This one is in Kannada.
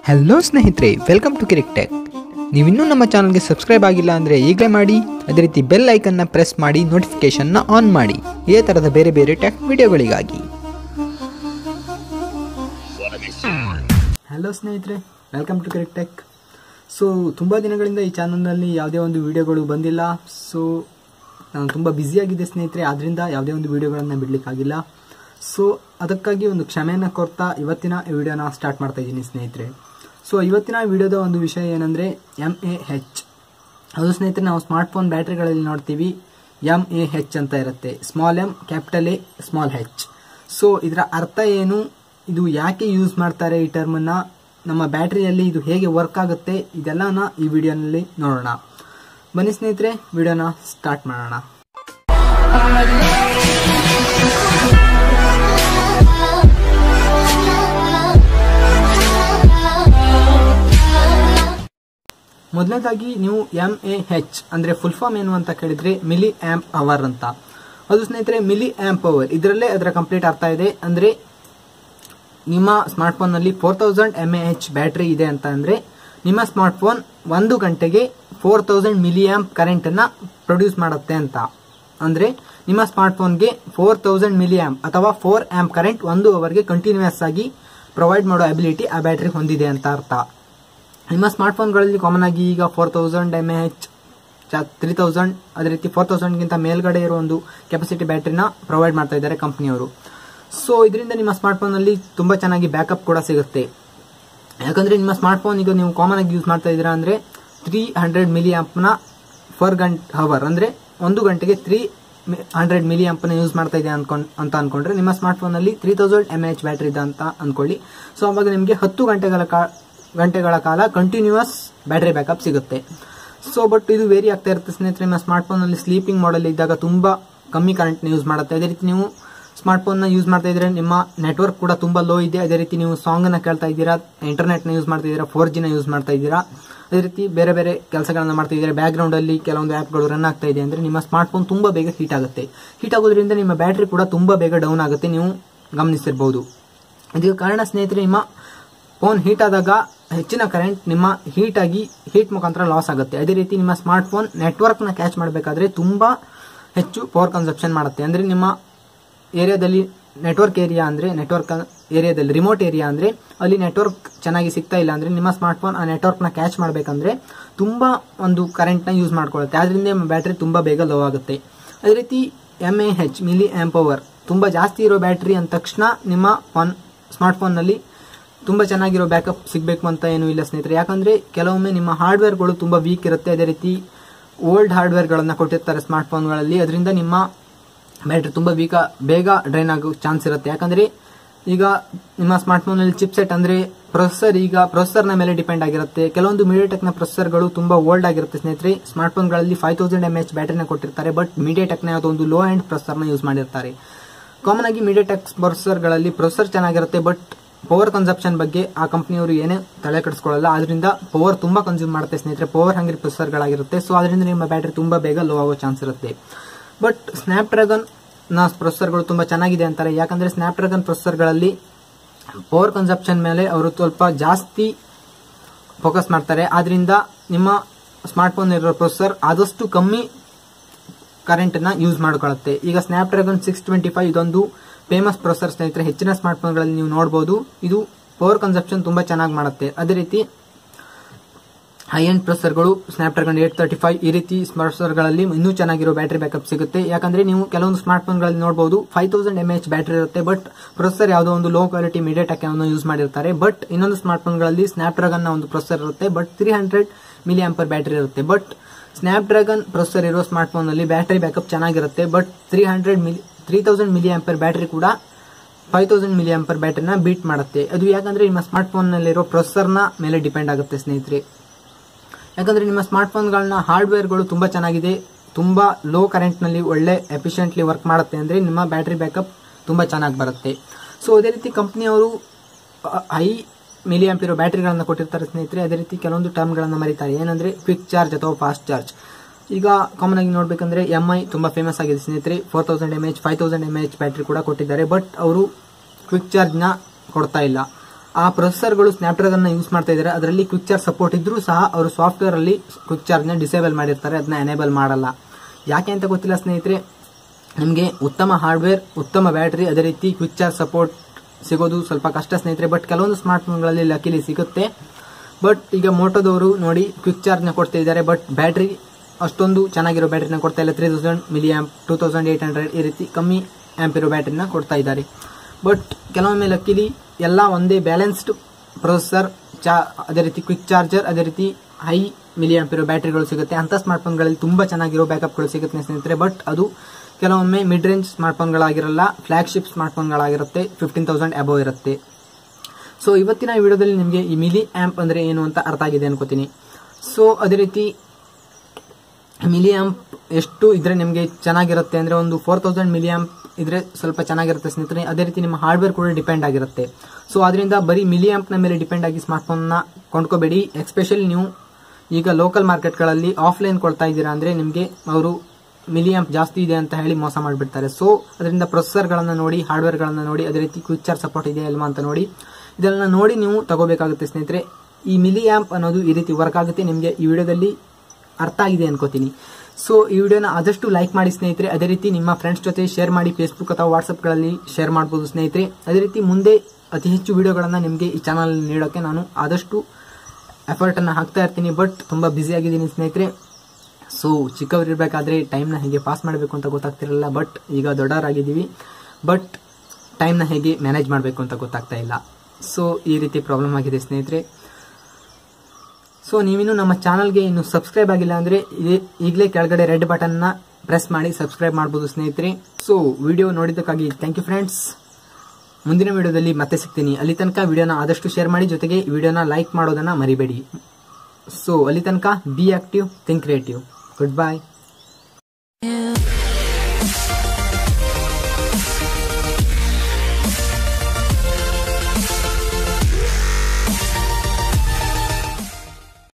ಹಲೋ ಸ್ನೇಹಿತರೆ ವೆಲ್ಕಮ್ ಟು ಕಿರಿಕ್ ಟೆಕ್ ನೀವಿನ್ನೂ ನಮ್ಮ ಚಾನಲ್ಗೆ ಸಬ್ಸ್ಕ್ರೈಬ್ ಆಗಿಲ್ಲ ಅಂದರೆ ಈಗಲೇ ಮಾಡಿ ಅದೇ ರೀತಿ ಬೆಲ್ ಐಕನ್ನ ಪ್ರೆಸ್ ಮಾಡಿ ನೋಟಿಫಿಕೇಷನ್ನ ಆನ್ ಮಾಡಿ ಇದೇ ಥರದ ಬೇರೆ ಬೇರೆ ಟೆಕ್ ವಿಡಿಯೋಗಳಿಗಾಗಿ ಹಲೋ ಸ್ನೇಹಿತರೆ welcome to Kirik tech so ತುಂಬ ದಿನಗಳಿಂದ ಈ ಚಾನಲ್ನಲ್ಲಿ ಯಾವುದೇ ಒಂದು ವಿಡಿಯೋಗಳು ಬಂದಿಲ್ಲ ಸೊ ನಾನು ತುಂಬ ಬ್ಯುಸಿಯಾಗಿದ್ದೆ ಸ್ನೇಹಿತರೆ ಆದ್ದರಿಂದ ಯಾವುದೇ ಒಂದು ವಿಡಿಯೋಗಳನ್ನು ಬಿಡಲಿಕ್ಕಾಗಿಲ್ಲ ಸೊ ಅದಕ್ಕಾಗಿ ಒಂದು ಕ್ಷಮೆಯನ್ನು ಕೋರ್ತಾ ಇವತ್ತಿನ ಈ ವಿಡಿಯೋನ ಸ್ಟಾರ್ಟ್ ಮಾಡ್ತಾ ಇದ್ದೀನಿ ಸ್ನೇಹಿತರೆ ಸೊ ಇವತ್ತಿನ ವಿಡಿಯೋದ ಒಂದು ವಿಷಯ ಏನಂದರೆ ಎಮ್ ಎ ಹೆಚ್ ಅದು ಸ್ನೇಹಿತರೆ ನಾವು ಸ್ಮಾರ್ಟ್ಫೋನ್ ಬ್ಯಾಟ್ರಿಗಳಲ್ಲಿ ನೋಡ್ತೀವಿ ಎಮ್ ಎ ಹೆಚ್ ಅಂತ ಇರುತ್ತೆ small M capital A small H so ಇದರ ಅರ್ಥ ಏನು ಇದು ಯಾಕೆ ಯೂಸ್ ಮಾಡ್ತಾರೆ ಈ ಟರ್ಮನ್ನು ನಮ್ಮ ಬ್ಯಾಟ್ರಿಯಲ್ಲಿ ಇದು ಹೇಗೆ ವರ್ಕ್ ಆಗುತ್ತೆ ಇದೆಲ್ಲನ ಈ ವಿಡಿಯೋನಲ್ಲಿ ನೋಡೋಣ ಬನ್ನಿ ಸ್ನೇಹಿತರೆ ವಿಡಿಯೋನ ಸ್ಟಾರ್ಟ್ ಮಾಡೋಣ ಮೊದಲನೇದಾಗಿ ನೀವು ಎಮ್ ಎ ಹೆಚ್ ಅಂದರೆ ಫುಲ್ ಫಾರ್ಮ್ ಏನು ಅಂತ ಕೇಳಿದ್ರೆ ಮಿಲಿ ಆ್ಯಂಪ್ ಅವರ್ ಅಂತ ಅದು ಸ್ನೇಹಿತರೆ ಮಿಲಿ ಆ್ಯಂಪ್ ಅವರ್ ಇದರಲ್ಲೇ ಅದರ ಕಂಪ್ಲೀಟ್ ಅರ್ಥ ಇದೆ ಅಂದರೆ ನಿಮ್ಮ ಸ್ಮಾರ್ಟ್ಫೋನ್ನಲ್ಲಿ four thousand M A H battery ಇದೆ ಅಂತ ಅಂದರೆ ನಿಮ್ಮ ಸ್ಮಾರ್ಟ್ಫೋನ್ ಒಂದು ಗಂಟೆಗೆ ಫೋರ್ ತೌಸಂಡ್ ಮಿಲಿ ಆ್ಯಂಪ್ ಕರೆಂಟನ್ನು ಪ್ರೊಡ್ಯೂಸ್ ಮಾಡುತ್ತೆ ಅಂತ ಅಂದರೆ ನಿಮ್ಮ ಸ್ಮಾರ್ಟ್ಫೋನ್ಗೆ ಫೋರ್ ತೌಸಂಡ್ ಮಿಲಿ ಆ್ಯಂಪ್ ಅಥವಾ ಫೋರ್ ಆ್ಯಂಪ್ ಕರೆಂಟ್ ಒಂದು ಅವರ್ಗೆ ಕಂಟಿನ್ಯೂಸ್ ಆಗಿ ಪ್ರೊವೈಡ್ ಮಾಡೋ ಅಬಿಲಿಟಿ ಆ ಬ್ಯಾಟ್ರಿ ಹೊಂದಿದೆ ಅಂತ ಅರ್ಥ ನಿಮ್ಮ ಸ್ಮಾರ್ಟ್ಫೋನ್ಗಳಲ್ಲಿ ಕಾಮನ್ ಆಗಿ ಈಗ four thousand M A H three thousand ಅದೇ ರೀತಿ ಫೋರ್ ತೌಸಂಡ್ಗಿಂತ ಮೇಲ್ಗಡೆ ಇರೋ ಒಂದು ಕೆಪಾಸಿಟಿ ಬ್ಯಾಟ್ರಿನ ಪ್ರೊವೈಡ್ ಮಾಡ್ತಾ ಇದ್ದಾರೆ ಕಂಪ್ನಿಯವರು ಸೊ ಇದರಿಂದ ನಿಮ್ಮ ಸ್ಮಾರ್ಟ್ಫೋನಲ್ಲಿ ತುಂಬ ಚೆನ್ನಾಗಿ ಬ್ಯಾಕಪ್ ಕೂಡ ಸಿಗುತ್ತೆ ಯಾಕಂದರೆ ನಿಮ್ಮ ಸ್ಮಾರ್ಟ್ಫೋನ್ ಈಗ ನೀವು ಕಾಮನ್ ಆಗಿ ಯೂಸ್ ಮಾಡ್ತಾ ಇದ್ದೀರಾ ಅಂದರೆ ತ್ರೀ ಹಂಡ್ರೆಡ್ ಮಿಲಿ ಆ್ಯಂಪ್ನ ಫರ್ ಗಂಟ್ ಹವರ್ ಅಂದರೆ ಒಂದು ಗಂಟೆಗೆ ತ್ರೀ ಹಂಡ್ರೆಡ್ ಮಿಲಿ ಆ್ಯಂಪನ್ನ ಯೂಸ್ ಮಾಡ್ತಾ ಇದೆ ಅನ್ಕೊಂಡ್ ಅಂತ ಅನ್ಕೊಂಡ್ರೆ ನಿಮ್ಮ ಸ್ಮಾರ್ಟ್ಫೋನಲ್ಲಿ three thousand M H battery ಇದೆ ಅಂತ ಅನ್ಕೊಳ್ಳಿ ಸೊ ಅವಾಗ ನಿಮಗೆ ಹತ್ತು ಗಂಟೆಗಳ ಕಾ ಗಂಟೆಗಳ ಕಾಲ ಕಂಟಿನ್ಯೂಸ್ ಬ್ಯಾಟ್ರಿ ಬ್ಯಾಕಪ್ ಸಿಗುತ್ತೆ ಸೊ ಬಟ್ ಇದು ವೇರಿ ಆಗ್ತಾ ಇರುತ್ತೆ ಸ್ನೇಹಿತರೆ ನಿಮ್ಮ ಸ್ಮಾರ್ಟ್ಫೋನಲ್ಲಿ ಸ್ಲೀಪಿಂಗ್ ಮಾಡಲ್ ಇದ್ದಾಗ ತುಂಬ ಕಮ್ಮಿ ಕರೆಂಟ್ನ ಯೂಸ್ ಮಾಡುತ್ತೆ ಅದೇ ರೀತಿ ನೀವು ಸ್ಮಾರ್ಟ್ಫೋನ್ನ ಯೂಸ್ ಮಾಡ್ತಾ ಇದ್ರೆ ನಿಮ್ಮ ನೆಟ್ವರ್ಕ್ ಕೂಡ ತುಂಬ ಲೋ ಇದೆ ಅದೇ ರೀತಿ ನೀವು ಸಾಂಗನ್ನು ಕೇಳ್ತಾ ಇದ್ದೀರಾ ಇಂಟರ್ನೆಟ್ನ ಯೂಸ್ ಮಾಡ್ತಾ ಇದ್ದೀರಾ ಫೋರ್ ಜಿನ ಯೂಸ್ ಮಾಡ್ತಾ ಇದ್ದೀರಾ ಅದೇ ರೀತಿ ಬೇರೆ ಬೇರೆ ಕೆಲಸಗಳನ್ನ ಮಾಡ್ತಾ ಇದ್ದೀರಾ ಬ್ಯಾಕ್ಗ್ರೌಂಡಲ್ಲಿ ಕೆಲವೊಂದು ಆ್ಯಪ್ಗಳು ರನ್ ಆಗ್ತಾ ಇದೆ ಅಂದರೆ ನಿಮ್ಮ ಸ್ಮಾರ್ಟ್ಫೋನ್ ತುಂಬ ಬೇಗ ಹೀಟ್ ಆಗುತ್ತೆ ಹೀಟ್ ಆಗೋದ್ರಿಂದ ನಿಮ್ಮ ಬ್ಯಾಟ್ರಿ ಕೂಡ ತುಂಬ ಬೇಗ ಡೌನ್ ಆಗುತ್ತೆ ನೀವು ಗಮನಿಸಿರ್ಬೋದು ಇದಕ್ಕೆ ಕಾರಣ ಸ್ನೇಹಿತರೆ ನಿಮ್ಮ ಫೋನ್ ಹೀಟ್ ಆದಾಗ ಹೆಚ್ಚಿನ ಕರೆಂಟ್ ನಿಮ್ಮ ಹೀಟ್ ಆಗಿ ಹೀಟ್ ಮುಖಾಂತರ ಲಾಸ್ ಆಗುತ್ತೆ ಅದೇ ರೀತಿ ನಿಮ್ಮ ಸ್ಮಾರ್ಟ್ಫೋನ್ ನೆಟ್ವರ್ಕ್ನ ಕ್ಯಾಚ್ ಮಾಡಬೇಕಾದ್ರೆ ತುಂಬ ಹೆಚ್ಚು ಪವರ್ ಕನ್ಸಪ್ಷನ್ ಮಾಡುತ್ತೆ ಅಂದರೆ ನಿಮ್ಮ ಏರಿಯಾದಲ್ಲಿ ನೆಟ್ವರ್ಕ್ ಏರಿಯಾ ಅಂದರೆ ನೆಟ್ವರ್ಕ್ ಏರಿಯಾದಲ್ಲಿ ರಿಮೋಟ್ ಏರಿಯಾ ಅಂದರೆ ಅಲ್ಲಿ ನೆಟ್ವರ್ಕ್ ಚೆನ್ನಾಗಿ ಸಿಗ್ತಾ ಇಲ್ಲ ಅಂದರೆ ನಿಮ್ಮ ಸ್ಮಾರ್ಟ್ಫೋನ್ ಆ ನೆಟ್ವರ್ಕ್ನ ಕ್ಯಾಚ್ ಮಾಡಬೇಕಂದ್ರೆ ತುಂಬ ಒಂದು ಕರೆಂಟ್ನ ಯೂಸ್ ಮಾಡ್ಕೊಳ್ಳುತ್ತೆ ಅದರಿಂದ ನಿಮ್ಮ ಬ್ಯಾಟ್ರಿ ತುಂಬ ಬೇಗ ಲೋ ಆಗುತ್ತೆ ಅದೇ ರೀತಿ M A H milli amp hour ತುಂಬ ಜಾಸ್ತಿ ಇರೋ ಬ್ಯಾಟ್ರಿ ಅಂದ ತಕ್ಷಣ ನಿಮ್ಮ ಫೋನ್ ಸ್ಮಾರ್ಟ್ಫೋನ್ನಲ್ಲಿ ತುಂಬ ಚೆನ್ನಾಗಿರೋ ಬ್ಯಾಕಪ್ ಸಿಗಬೇಕು ಅಂತ ಏನೂ ಇಲ್ಲ ಸ್ನೇಹಿತರೆ ಯಾಕಂದರೆ ಕೆಲವೊಮ್ಮೆ ನಿಮ್ಮ ಹಾರ್ಡ್ವೇರ್ಗಳು ತುಂಬ ವೀಕ್ ಇರುತ್ತೆ ಅದೇ ರೀತಿ ಓಲ್ಡ್ ಹಾರ್ಡ್ವೇರ್ಗಳನ್ನು ಕೊಟ್ಟಿರ್ತಾರೆ ಸ್ಮಾರ್ಟ್ಫೋನ್ಗಳಲ್ಲಿ ಅದರಿಂದ ನಿಮ್ಮ ಬ್ಯಾಟ್ರಿ ತುಂಬ ವೀಕ ಬೇಗ ಡ್ರೈನ್ ಆಗೋ ಚಾನ್ಸ್ ಇರುತ್ತೆ ಯಾಕಂದರೆ ಈಗ ನಿಮ್ಮ ಸ್ಮಾರ್ಟ್ಫೋನಲ್ಲಿ ಚಿಪ್ಸೆಟ್ ಅಂದರೆ ಪ್ರೊಸೆಸರ್ ಈಗ ಪ್ರೊಸೆಸರ್ನ ಮೇಲೆ ಡಿಪೆಂಡ್ ಆಗಿರುತ್ತೆ ಕೆಲವೊಂದು ಮೀಡಿಯಾಟೆಕ್ನ ಪ್ರೊಸೆಸರ್ಗಳು ತುಂಬ ಓಲ್ಡ್ ಆಗಿರುತ್ತೆ ಸ್ನೇಹಿತರೆ ಸ್ಮಾರ್ಟ್ಫೋನ್ಗಳಲ್ಲಿ ಫೈವ್ ತೌಸಂಡ್ ಎಮ್ ಎಚ್ ಬ್ಯಾಟ್ರಿನ ಕೊಟ್ಟಿರ್ತಾರೆ ಬಟ್ ಮೀಡಿಯಾಟೆಕ್ನ ಯಾವುದೋ ಒಂದು ಲೋ ಆ್ಯಂಡ್ ಪ್ರೊಸೆಸರ್ನ ಯೂಸ್ ಮಾಡಿರ್ತಾರೆ ಕಾಮನ್ ಆಗಿ ಮೀಡಿಯಾಟೆಕ್ ಪ್ರೊಸೆಸರ್ಗಳಲ್ಲಿ ಪ್ರೊಸೆಸರ್ ಚೆನ್ನಾಗಿರುತ್ತೆ ಬಟ್ ಪವರ್ ಕನ್ಸಪ್ಷನ್ ಬಗ್ಗೆ ಆ ಕಂಪ್ನಿಯವರು ಏನೇ ತಲೆ ಕೆಡಿಸ್ಕೊಳ್ಳಲ್ಲ ಅದರಿಂದ ಪವರ್ ತುಂಬ ಕನ್ಸ್ಯೂಮ್ ಮಾಡುತ್ತೆ ಸ್ನೇಹಿತರೆ ಪವರ್ ಹಂಗ್ರಿ ಪ್ರೊಸೆಸರ್ಗಳಾಗಿರುತ್ತೆ ಸೊ ಅದರಿಂದ ನಿಮ್ಮ ಬ್ಯಾಟ್ರಿ ತುಂಬ ಬೇಗ ಲೋ ಆಗೋ ಚಾನ್ಸ್ ಇರುತ್ತೆ ಬಟ್ ಸ್ನ್ಯಾಪ್ ಡ್ರ್ಯಾಗನ್ ನ ಪ್ರೊಸೆಸರ್ಗಳು ತುಂಬ ಚೆನ್ನಾಗಿದೆ ಅಂತಾರೆ ಯಾಕಂದರೆ ಸ್ನ್ಯಾಪ್ ಡ್ರ್ಯಾಗನ್ ಪ್ರೊಸೆಸರ್ಗಳಲ್ಲಿ ಪವರ್ ಕನ್ಸಪ್ಷನ್ ಮೇಲೆ ಅವರು ಸ್ವಲ್ಪ ಜಾಸ್ತಿ ಫೋಕಸ್ ಮಾಡ್ತಾರೆ ಆದ್ರಿಂದ ನಿಮ್ಮ ಸ್ಮಾರ್ಟ್ಫೋನ್ ಇರೋ ಪ್ರೊಸೆಸರ್ ಆದಷ್ಟು ಕಮ್ಮಿ ಕರೆಂಟನ್ನು ಯೂಸ್ ಮಾಡ್ಕೊಳ್ಳುತ್ತೆ ಈಗ Snapdragon six twenty five ಇದೊಂದು ಫೇಮಸ್ ಪ್ರೊಸೆಸರ್ ಸ್ನೇಹಿತರೆ ಹೆಚ್ಚಿನ ಸ್ಮಾರ್ಟ್ಫೋನ್ಗಳಲ್ಲಿ ನೀವು ನೋಡಬಹುದು ಇದು ಪವರ್ ಕನ್ಸಪ್ಷನ್ ತುಂಬ ಚೆನ್ನಾಗಿ ಮಾಡುತ್ತೆ ಅದೇ ರೀತಿ ಹೈ ಎಂಡ್ ಪ್ರೊಸೆಸರ್ಗಳು ಸ್ನ್ಯಾಪ್ಡ್ರಾಗನ್ ಏಟ್ ತರ್ಟಿ ಫೈವ್ ಈ ರೀತಿ ಪ್ರೊಸೆಸರ್ಗಳಲ್ಲಿ ಇನ್ನೂ ಚೆನ್ನಾಗಿರೋ ಬ್ಯಾಟರಿ ಬ್ಯಾಕಪ್ ಸಿಗುತ್ತೆ ಯಾಕಂದ್ರೆ ನೀವು ಕೆಲವೊಂದು ಸ್ಮಾರ್ಟ್ಫೋನ್ಗಳಲ್ಲಿ ನೋಡಬಹುದು five thousand M H battery ಇರುತ್ತೆ ಬಟ್ ಪ್ರೊಸೆಸರ್ ಯಾವುದೋ ಒಂದು ಲೋ ಕ್ವಾಲಿಟಿ ಮೀಡಿಯಾಟೆಕ್ ಅನ್ನು ಯೂಸ್ ಮಾಡಿರ್ತಾರೆ ಬಟ್ ಇನ್ನೊಂದು ಸ್ಮಾರ್ಟ್ಫೋನ್ಗಳಲ್ಲಿ ಸ್ನ್ಯಾಪ್ಡ್ರಾಗನ್ ನ ಒಂದು ಪ್ರೊಸೆಸರ್ ಇರುತ್ತೆ but three hundred milliampere battery ಇರುತ್ತೆ ಬಟ್ ಸ್ನ್ಯಾಪ್ಡ್ರಾಗನ್ ಪ್ರೊಸೆಸರ್ ಇರೋ ಸ್ಮಾರ್ಟ್ಫೋನ್ನಲ್ಲಿ ಬ್ಯಾಟರಿ ಬ್ಯಾಕಪ್ ಚೆನ್ನಾಗಿರುತ್ತೆ but three hundred milli three thousand milliampere battery ಕೂಡ ಫೈವ್ ತೌಸಂಡ್ ಮಿಲಿ ಆಂಪರ್ ಬ್ಯಾಟರಿನ ಬೀಟ್ ಮಾಡುತ್ತೆ ಅದು ಯಾಕಂದ್ರೆ ನಿಮ್ಮ ಸ್ಮಾರ್ಟ್ಫೋನ್ನಲ್ಲಿರೋ ಪ್ರೊಸೆಸರ್ನ ಮೇಲೆ ಡಿಪೆಂಡ್ ಆಗುತ್ತೆ ಸ್ನೇಹಿತರೆ ಯಾಕಂದ್ರೆ ನಿಮ್ಮ ಸ್ಮಾರ್ಟ್ಫೋನ್ಗಳನ್ನ ಹಾರ್ಡ್ವೇರ್ಗಳು ತುಂಬ ಚೆನ್ನಾಗಿದೆ ತುಂಬ ಲೋ ಕರೆಂಟ್ನಲ್ಲಿ ಒಳ್ಳೆ ಎಫಿಷಿಯೆಂಟ್ಲಿ ವರ್ಕ್ ಮಾಡುತ್ತೆ ಅಂದರೆ ನಿಮ್ಮ ಬ್ಯಾಟ್ರಿ ಬ್ಯಾಕಪ್ ತುಂಬ ಚೆನ್ನಾಗಿ ಬರುತ್ತೆ ಸೊ ಅದೇ ರೀತಿ ಕಂಪ್ನಿಯವರು ಹೈ ಮಿಲಿ ಇರೋ ಬ್ಯಾಟ್ರಿಗಳನ್ನು ಕೊಟ್ಟಿರ್ತಾರೆ ಸ್ನೇಹಿತರೆ ಅದೇ ರೀತಿ ಕೆಲವೊಂದು ಟರ್ಮ್ಗಳನ್ನು ಮರೀತಾರೆ ಏನಂದರೆ ಕ್ವಿಕ್ ಚಾರ್ಜ್ ಅಥವಾ ಫಾಸ್ಟ್ ಚಾರ್ಜ್ ಈಗ ಕಾಮನ್ ಆಗಿ ನೋಡಬೇಕಂದ್ರೆ ಎಮ್ ಐ ತುಂಬ ಫೇಮಸ್ ಆಗಿದೆ ಸ್ನೇಹಿತರೆ four thousand M H five thousand M H battery ಕೂಡ ಕೊಟ್ಟಿದ್ದಾರೆ ಬಟ್ ಅವರು ಕ್ವಿಕ್ ಚಾರ್ಜ್ನ ಕೊಡ್ತಾ ಇಲ್ಲ ಆ ಪ್ರೊಸೆಸರ್ಗಳು ಸ್ನ್ಯಾಪ್ಡ್ರಾಗನ್ ಯೂಸ್ ಮಾಡ್ತಾ ಇದ್ದಾರೆ ಅದರಲ್ಲಿ ಕ್ವಿಕ್ ಚಾರ್ಜ್ ಸಪೋರ್ಟ್ ಇದ್ರೂ ಸಹ ಅವರು ಸಾಫ್ಟ್ವೇರ್ ಅಲ್ಲಿ ಕ್ವಿಕ್ ಚಾರ್ಜ್ನ ಡಿಸೇಬಲ್ ಮಾಡಿರ್ತಾರೆ ಅದನ್ನ ಎನೇಬಲ್ ಮಾಡಲ್ಲ ಯಾಕೆ ಅಂತ ಗೊತ್ತಿಲ್ಲ ಸ್ನೇಹಿತರೆ ನಿಮಗೆ ಉತ್ತಮ ಹಾರ್ಡ್ವೇರ್ ಉತ್ತಮ ಬ್ಯಾಟರಿ ಅದೇ ರೀತಿ ಕ್ವಿಕ್ ಚಾರ್ಜ್ ಸಪೋರ್ಟ್ ಸಿಗೋದು ಸ್ವಲ್ಪ ಕಷ್ಟ ಸ್ನೇಹಿತರೆ ಬಟ್ ಕೆಲವೊಂದು ಸ್ಮಾರ್ಟ್ ಫೋನ್ಗಳಲ್ಲಿ ಲಕಿಲಿ ಸಿಗುತ್ತೆ ಬಟ್ ಈಗ ಮೋಟೋದವರು ನೋಡಿ ಕ್ವಿಕ್ ಚಾರ್ಜ್ನ ಕೊಡ್ತಾ ಇದ್ದಾರೆ ಬಟ್ ಬ್ಯಾಟ್ರಿ ಅಷ್ಟೊಂದು ಚೆನ್ನಾಗಿರೋ ಬ್ಯಾಟ್ರಿನ ಕೊಡ್ತಾ ಇಲ್ಲ three thousand milliamp two thousand eight hundred ಈ ರೀತಿ ಕಮ್ಮಿ ಆ್ಯಂಪ್ ಇರೋ ಬ್ಯಾಟ್ರಿನ ಕೊಡ್ತಾ ಇದ್ದಾರೆ ಬಟ್ ಕೆಲವೊಮ್ಮೆ ಲಕ್ಕಿಲಿ ಎಲ್ಲ ಒಂದೇ ಬ್ಯಾಲೆನ್ಸ್ಡ್ ಪ್ರೊಸೆಸರ್ ಚಾ ಅದೇ ರೀತಿ ಕ್ವಿಕ್ ಚಾರ್ಜರ್ ಅದೇ ರೀತಿ ಹೈ ಮಿಲಿ ಆ್ಯಂಪ್ ಇರೋ ಬ್ಯಾಟ್ರಿಗಳು ಸಿಗುತ್ತೆ ಅಂಥ ಸ್ಮಾರ್ಟ್ಫೋನ್ಗಳಲ್ಲಿ ತುಂಬ ಚೆನ್ನಾಗಿರೋ ಬ್ಯಾಕಪ್ಗಳು ಸಿಗುತ್ತೆ ಸ್ನೇಹಿತರೆ ಬಟ್ ಅದು ಕೆಲವೊಮ್ಮೆ ಮಿಡ್ ರೇಂಜ್ ಸ್ಮಾರ್ಟ್ಫೋನ್ಗಳಾಗಿರಲ್ಲ ಫ್ಲಾಗ್ಶಿಪ್ ಸ್ಮಾರ್ಟ್ಫೋನ್ಗಳಾಗಿರುತ್ತೆ ಫಿಫ್ಟೀನ್ ತೌಸಂಡ್ ಅಬೋವ್ ಇರುತ್ತೆ ಸೊ ಇವತ್ತಿನ ವಿಡಿಯೋದಲ್ಲಿ ನಿಮಗೆ ಈ ಮಿಲಿ ಆ್ಯಂಪ್ ಅಂದರೆ ಏನು ಅಂತ ಅರ್ಥ ಆಗಿದೆ ಅನ್ಕೋತೀನಿ ಸೊ ಅದೇ ರೀತಿ ಮಿಲಿ ಆ್ಯಂಪ್ ಎಷ್ಟು ಇದ್ರೆ ನಿಮಗೆ ಚೆನ್ನಾಗಿರುತ್ತೆ ಅಂದರೆ ಒಂದು ಫೋರ್ ತೌಸಂಡ್ ಮಿಲಿ ಆ್ಯಂಪ್ ಇದ್ರೆ ಸ್ವಲ್ಪ ಚೆನ್ನಾಗಿರುತ್ತೆ ಸ್ನೇಹಿತರೆ ಅದೇ ರೀತಿ ನಿಮ್ಮ ಹಾರ್ಡ್ವೇರ್ ಕೂಡ ಡಿಪೆಂಡ್ ಆಗಿರುತ್ತೆ ಸೊ ಅದರಿಂದ ಬರೀ ಮಿಲಿ ಆ್ಯಂಪ್ನ ಮೇಲೆ ಡಿಪೆಂಡ್ ಆಗಿ ಸ್ಮಾರ್ಟ್ಫೋನ್ನ ಕೊಂಡ್ಕೋಬೇಡಿ ಎಕ್ಸ್ಪೆಷಲಿ ನೀವು ಈಗ ಲೋಕಲ್ ಮಾರ್ಕೆಟ್ಗಳಲ್ಲಿ ಆಫ್ಲೈನ್ ಕೊಡ್ತಾ ಇದ್ದೀರಾ ಅಂದರೆ ನಿಮಗೆ ಅವರು ಮಿಲಿ ಆ್ಯಂಪ್ ಜಾಸ್ತಿ ಇದೆ ಅಂತ ಹೇಳಿ ಮೋಸ ಮಾಡಿಬಿಡ್ತಾರೆ ಸೊ ಅದರಿಂದ ಪ್ರೊಸೆಸರ್ಗಳನ್ನು ನೋಡಿ ಹಾರ್ಡ್ವೇರ್ಗಳನ್ನು ನೋಡಿ ಅದೇ ರೀತಿ ಕ್ವಿಕ್ ಚಾರ್ಜ್ ಸಪೋರ್ಟ್ ಇದೆ ಅಲ್ವಾ ಅಂತ ನೋಡಿ ಇದನ್ನ ನೋಡಿ ನೀವು ತಗೋಬೇಕಾಗುತ್ತೆ ಸ್ನೇಹಿತರೆ ಈ ಮಿಲಿ ಆ್ಯಂಪ್ ಅನ್ನೋದು ಈ ರೀತಿ ವರ್ಕ್ ಆಗುತ್ತೆ ನಿಮಗೆ ಈ ವಿಡಿಯೋದಲ್ಲಿ ಅರ್ಥ ಆಗಿದೆ ಅನ್ಕೋತೀನಿ ಸೊ ಈ ವಿಡಿಯೋನ ಆದಷ್ಟು ಲೈಕ್ ಮಾಡಿ ಸ್ನೇಹಿತರೆ ಅದೇ ರೀತಿ ನಿಮ್ಮ ಫ್ರೆಂಡ್ಸ್ ಜೊತೆ ಶೇರ್ ಮಾಡಿ ಫೇಸ್ಬುಕ್ ಅಥವಾ ವಾಟ್ಸಪ್ಗಳಲ್ಲಿ ಶೇರ್ ಮಾಡ್ಬೋದು ಸ್ನೇಹಿತರೆ ಅದೇ ರೀತಿ ಮುಂದೆ ಅತಿ ಹೆಚ್ಚು ವಿಡಿಯೋಗಳನ್ನು ನಿಮಗೆ ಈ ಚಾನಲ್ ನೀಡೋಕ್ಕೆ ನಾನು ಆದಷ್ಟು ಎಫರ್ಟನ್ನು ಹಾಕ್ತಾ ಇರ್ತೀನಿ ಬಟ್ ತುಂಬ ಬ್ಯುಸಿ ಆಗಿದ್ದೀನಿ ಸ್ನೇಹಿತರೆ ಸೊ ಚಿಕ್ಕವರಿರಬೇಕಾದ್ರೆ ಟೈಮ್ನ ಹೇಗೆ ಪಾಸ್ ಮಾಡಬೇಕು ಅಂತ ಗೊತ್ತಾಗ್ತಿರಲಿಲ್ಲ ಬಟ್ ಈಗ ದೊಡ್ಡವರಾಗಿದ್ದೀವಿ ಬಟ್ ಟೈಮ್ನ ಹೇಗೆ ಮ್ಯಾನೇಜ್ ಮಾಡಬೇಕು ಅಂತ ಗೊತ್ತಾಗ್ತಾ ಇಲ್ಲ ಸೊ ಈ ರೀತಿ ಪ್ರಾಬ್ಲಮ್ ಆಗಿದೆ ಸ್ನೇಹಿತರೆ ಸೊ ನೀವಿನ್ನು ನಮ್ಮ ಚಾನಲ್ಗೆ ಇನ್ನು ಸಬ್ಸ್ಕ್ರೈಬ್ ಆಗಿಲ್ಲ ಅಂದರೆ ಇದೇ ಈಗಲೇ ಕೆಳಗಡೆ ರೆಡ್ ಬಟನ್ನ ಪ್ರೆಸ್ ಮಾಡಿ ಸಬ್ಸ್ಕ್ರೈಬ್ ಮಾಡ್ಬೋದು ಸ್ನೇಹಿತರೆ ಸೊ ವಿಡಿಯೋ ನೋಡಿದ್ದಕ್ಕಾಗಿ ಥ್ಯಾಂಕ್ ಯು ಫ್ರೆಂಡ್ಸ್ ಮುಂದಿನ ವಿಡಿಯೋದಲ್ಲಿ ಮತ್ತೆ ಸಿಗ್ತೀನಿ ಅಲ್ಲಿ ತನಕ ವಿಡಿಯೋನ ಆದಷ್ಟು ಶೇರ್ ಮಾಡಿ ಜೊತೆಗೆ ವಿಡಿಯೋನ ಲೈಕ್ ಮಾಡೋದನ್ನ ಮರಿಬೇಡಿ ಸೊ ಅಲ್ಲಿ ತನಕ be active think creative good bye